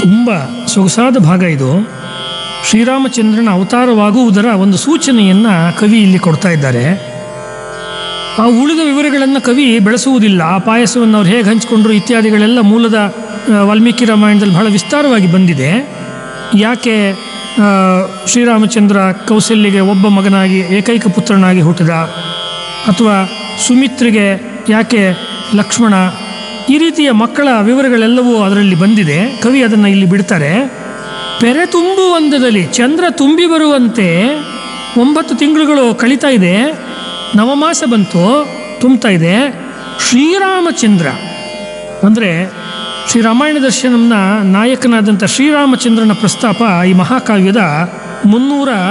ತುಂಬ ಸೊಗಸಾದ ಭಾಗ ಇದು ಶ್ರೀರಾಮಚಂದ್ರನ ಅವತಾರವಾಗುವುದರ ಒಂದು ಸೂಚನೆಯನ್ನು ಕವಿ ಇಲ್ಲಿ ಕೊಡ್ತಾ ಇದ್ದಾರೆ ಆ ಉಳಿದ ವಿವರಗಳನ್ನು ಕವಿ ಬೆಳೆಸುವುದಿಲ್ಲ ಆ ಪಾಯಸವನ್ನು ಅವ್ರು ಹೇಗೆ ಹಂಚಿಕೊಂಡ್ರು ಇತ್ಯಾದಿಗಳೆಲ್ಲ ಮೂಲದ ಆ, ವಾಲ್ಮೀಕಿ ರಾಮಾಯಣದಲ್ಲಿ ಬಹಳ ವಿಸ್ತಾರವಾಗಿ ಬಂದಿದೆ ಯಾಕೆ ಆ, ಶ್ರೀರಾಮಚಂದ್ರ ಕೌಸಲ್ಯಗೆ ಒಬ್ಬ ಮಗನಾಗಿ ಏಕೈಕ ಪುತ್ರನಾಗಿ ಹುಟ್ಟಿದ ಅಥವಾ ಸುಮಿತ್ರಿಗೆ ಯಾಕೆ ಲಕ್ಷ್ಮಣ ಈ ರೀತಿಯ ಮಕ್ಕಳ ವಿವರಗಳೆಲ್ಲವೂ ಅದರಲ್ಲಿ ಬಂದಿದೆ ಕವಿ ಅದನ್ನು ಇಲ್ಲಿ ಬಿಡ್ತಾರೆ ಪೆರೆ ತುಂಬುವಂದದಲ್ಲಿ ಚಂದ್ರ ತುಂಬಿ ಬರುವಂತೆ ಒಂಬತ್ತು ತಿಂಗಳುಗಳು ಕಳೀತಾ ಇದೆ ನವಮಾಸ ಬಂತು ತುಂಬ್ತಾ ಇದೆ ಶ್ರೀರಾಮಚಂದ್ರ ಅಂದರೆ ಶ್ರೀ ರಾಮಾಯಣ ದರ್ಶನಂನ ನಾಯಕನಾದಂಥ ಶ್ರೀರಾಮಚಂದ್ರನ ಪ್ರಸ್ತಾಪ ಈ ಮಹಾಕಾವ್ಯದ ಮುನ್ನೂರ